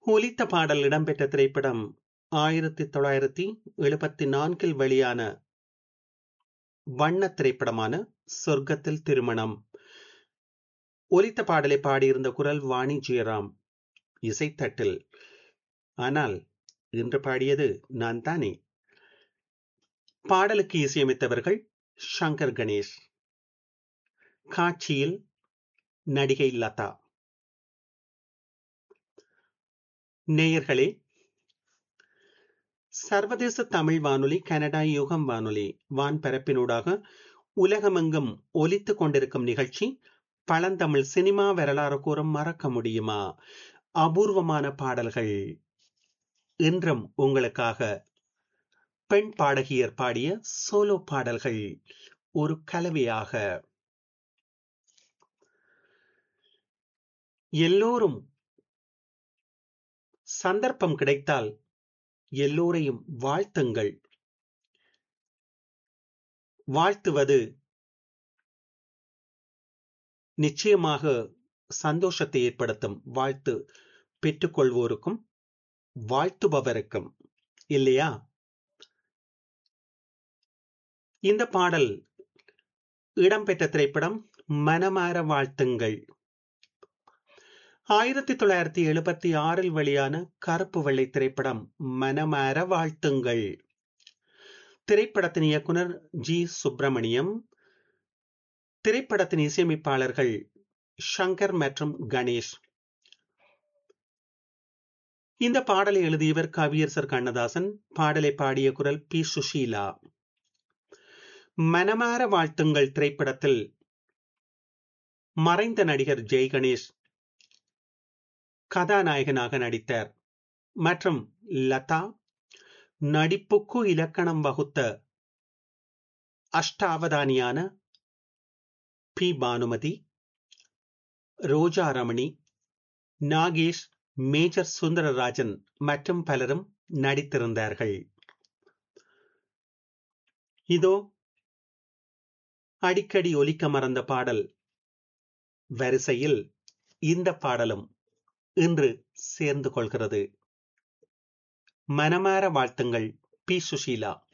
ஒலித்த பாடல் இடம்பெற்ற திரைப்படம் ஆயிரத்தி தொள்ளாயிரத்தி எழுபத்தி நான்கில் வெளியான வண்ண திரைப்படமான சொர்க்கத்தில் திருமணம் ஒலித்த பாடலை பாடியிருந்த குரல் வாணி ஜெயராம் இசைத்தட்டில் ஆனால் இன்று பாடியது நான் தானே பாடலுக்கு இசையமைத்தவர்கள் சங்கர் கணேஷ் காட்சியில் நடிகை லதா நேயர்களே சர்வதேச தமிழ் வானொலி கனடா யுகம் வானொலி வான்பரப்பினூடாக உலகமெங்கும் ஒலித்துக் கொண்டிருக்கும் நிகழ்ச்சி பழந்தமிழ் சினிமா வரலாறு கூறும் மறக்க முடியுமா அபூர்வமான பாடல்கள் இன்றும் உங்களுக்காக பெண் பாடகியர் பாடிய சோலோ பாடல்கள் ஒரு கலவையாக எல்லோரும் சந்தர்ப்பம் கிடைத்தால் எல்லோரையும் வாழ்த்துங்கள் வாழ்த்துவது நிச்சயமாக சந்தோஷத்தை ஏற்படுத்தும் வாழ்த்து பெற்றுக்கொள்வோருக்கும் வாழ்த்துபவருக்கும் இல்லையா இந்த பாடல் இடம்பெற்ற திரைப்படம் மனமாற வாழ்த்துங்கள் ஆயிரத்தி தொள்ளாயிரத்தி எழுபத்தி ஆறில் வெளியான கருப்பு வெள்ளை திரைப்படம் மனமாற வாழ்த்துங்கள் திரைப்படத்தின் இயக்குனர் ஜி சுப்பிரமணியம் திரைப்படத்தின் இசையமைப்பாளர்கள் ஷங்கர் மற்றும் கணேஷ் இந்த பாடலை எழுதியவர் கவியரசர் கண்ணதாசன் பாடலை பாடிய குரல் பி சுஷீலா மனமாற வாழ்த்துங்கள் திரைப்படத்தில் மறைந்த நடிகர் ஜெய் கணேஷ் கதாநாயகனாக நடித்தார் மற்றும் லதா நடிப்புக்கு இலக்கணம் வகுத்த அஷ்டாவதானியான பி பானுமதி ரோஜா ரமணி நாகேஷ் மேஜர் சுந்தரராஜன் மற்றும் பலரும் நடித்திருந்தார்கள் இதோ அடிக்கடி ஒலிக்க மறந்த பாடல் வரிசையில் இந்த பாடலும் இன்று சேர்ந்து கொள்கிறது மனமாற வாழ்த்துங்கள் பி சுஷீலா